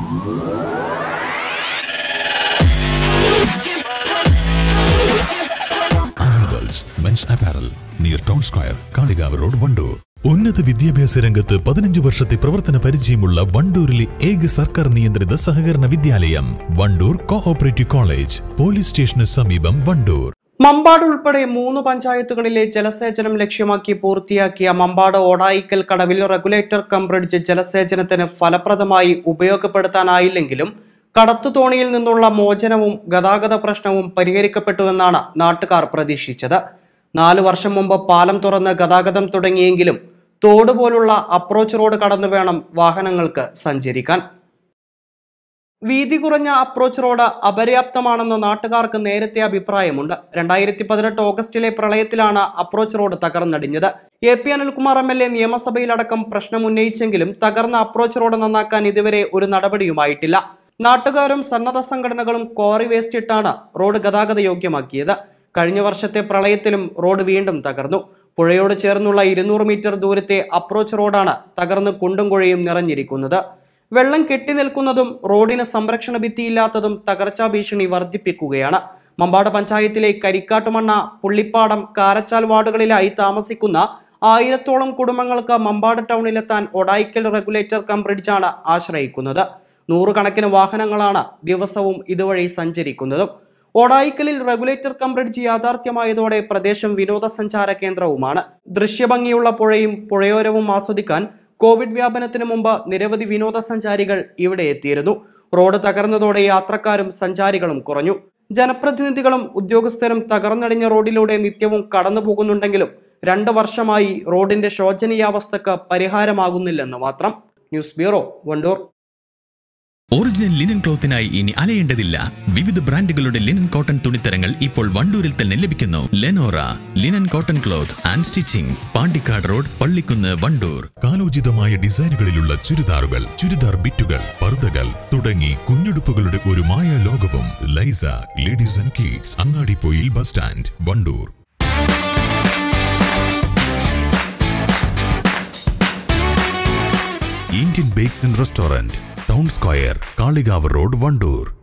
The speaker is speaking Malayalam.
animals men's apparel near town square Kalikavu road Wandoor ഉന്നത വിദ്യാഭ്യാസ രംഗത്ത് പതിനഞ്ച് വർഷത്തെ പ്രവർത്തന പരിചയമുള്ള വണ്ടൂരിലെ ഏക സർക്കാർ നിയന്ത്രിത സഹകരണ വിദ്യാലയം വണ്ടൂർ കോഓപ്പറേറ്റീവ് കോളേജ് പോലീസ് സ്റ്റേഷന് സമീപം വണ്ടൂർ മമ്പാട് ഉൾപ്പെടെ മൂന്ന് പഞ്ചായത്തുകളിലെ ജലസേചനം ലക്ഷ്യമാക്കി പൂർത്തിയാക്കിയ മമ്പാട് ഓടായിക്കൽ കടവിൽ റെഗുലേറ്റർ കം ബ്രിഡ്ജ് ജലസേചനത്തിന് ഫലപ്രദമായി ഉപയോഗപ്പെടുത്താനായില്ലെങ്കിലും കടത്തുതോണിയിൽ നിന്നുള്ള മോചനവും ഗതാഗത പ്രശ്നവും പരിഹരിക്കപ്പെട്ടുവെന്നാണ് നാട്ടുകാർ പ്രതീക്ഷിച്ചത് നാലു വർഷം മുമ്പ് പാലം തുറന്ന് ഗതാഗതം തുടങ്ങിയെങ്കിലും തോട് പോലുള്ള അപ്രോച്ച് റോഡ് കടന്നു വേണം വാഹനങ്ങൾക്ക് സഞ്ചരിക്കാൻ വീതി കുറഞ്ഞ അപ്രോച്ച് റോഡ് അപര്യാപ്തമാണെന്ന് നാട്ടുകാർക്ക് നേരത്തെ അഭിപ്രായമുണ്ട് രണ്ടായിരത്തി പതിനെട്ട് ഓഗസ്റ്റിലെ പ്രളയത്തിലാണ് അപ്രോച്ച് റോഡ് തകർന്നടിഞ്ഞത് A P Anilkumar M L A നിയമസഭയിലടക്കം പ്രശ്നം ഉന്നയിച്ചെങ്കിലും തകർന്ന അപ്രോച്ച് റോഡ് നന്നാക്കാൻ ഇതുവരെ ഒരു നടപടിയുമായിട്ടില്ല നാട്ടുകാരും സന്നദ്ധ സംഘടനകളും ക്വാറി വേസ്റ്റ് ഇട്ടാണ് റോഡ് ഗതാഗത യോഗ്യമാക്കിയത് കഴിഞ്ഞ വർഷത്തെ പ്രളയത്തിലും റോഡ് വീണ്ടും തകർന്നു പുഴയോട് ചേർന്നുള്ള ഇരുന്നൂറ് മീറ്റർ ദൂരത്തെ അപ്രോച്ച് റോഡാണ് തകർന്ന് കുണ്ടും കുഴയും നിറഞ്ഞിരിക്കുന്നത് വെള്ളം കെട്ടി നിൽക്കുന്നതും റോഡിന് സംരക്ഷണ ഭിത്തിയില്ലാത്തതും തകർച്ചാ ഭീഷണി വർദ്ധിപ്പിക്കുകയാണ് മമ്പാട് പഞ്ചായത്തിലെ കരിക്കാട്ടുമണ്ണ പുള്ളിപ്പാടം കാരച്ചാൽ വാർഡുകളിലായി താമസിക്കുന്ന ആയിരത്തോളം കുടുംബങ്ങൾക്ക് മമ്പാട് ടൗണിലെത്താൻ ഒടായിക്കൽ റെഗുലേറ്റർ കം ബ്രിഡ്ജാണ് ആശ്രയിക്കുന്നത് നൂറുകണക്കിന് വാഹനങ്ങളാണ് ദിവസവും ഇതുവഴി സഞ്ചരിക്കുന്നതും ഓടായിക്കലിൽ റെഗുലേറ്റർ കം ബ്രിഡ്ജ് യാഥാർത്ഥ്യമായതോടെ പ്രദേശം വിനോദസഞ്ചാര കേന്ദ്രവുമാണ് ദൃശ്യഭംഗിയുള്ള പുഴയും പുഴയോരവും ആസ്വദിക്കാൻ കോവിഡ് വ്യാപനത്തിന് മുമ്പ് നിരവധി വിനോദസഞ്ചാരികൾ ഇവിടെ എത്തിയിരുന്നു റോഡ് തകർന്നതോടെ യാത്രക്കാരും സഞ്ചാരികളും കുറഞ്ഞു ജനപ്രതിനിധികളും ഉദ്യോഗസ്ഥരും തകർന്നടിഞ്ഞ റോഡിലൂടെ നിത്യവും കടന്നു പോകുന്നുണ്ടെങ്കിലും രണ്ട് വർഷമായി റോഡിന്റെ ശോചനീയാവസ്ഥക്ക് പരിഹാരമാകുന്നില്ലെന്ന് മാത്രം news bureau Wandoor original linen ക്ലോത്തിനായി ഇനി അലയേണ്ടതില്ല വിവിധ ബ്രാൻഡുകളുടെ ലിനൻ കോട്ടൺ തുണിത്തരങ്ങൾ ഇപ്പോൾ വണ്ടൂരിൽ തന്നെ ലഭിക്കുന്നു Lenora linen cotton cloth and stitching Pandikkad road Pallikkunnu Wandoor കാലോചിതമായ ഡിസൈനുകളിലുള്ള ചുരിദാറുകൾ ചുരിദാർ ബിറ്റുകൾ പർദ്ദകൾ തുടങ്ങി കുഞ്ഞുടുപ്പുകളുടെ ഒരു മായ ലോകവും ലൈസ ladies and kids Angadippoyil bus stand Wandoor Indian bakes and restaurant town square Kalikavu road Wandoor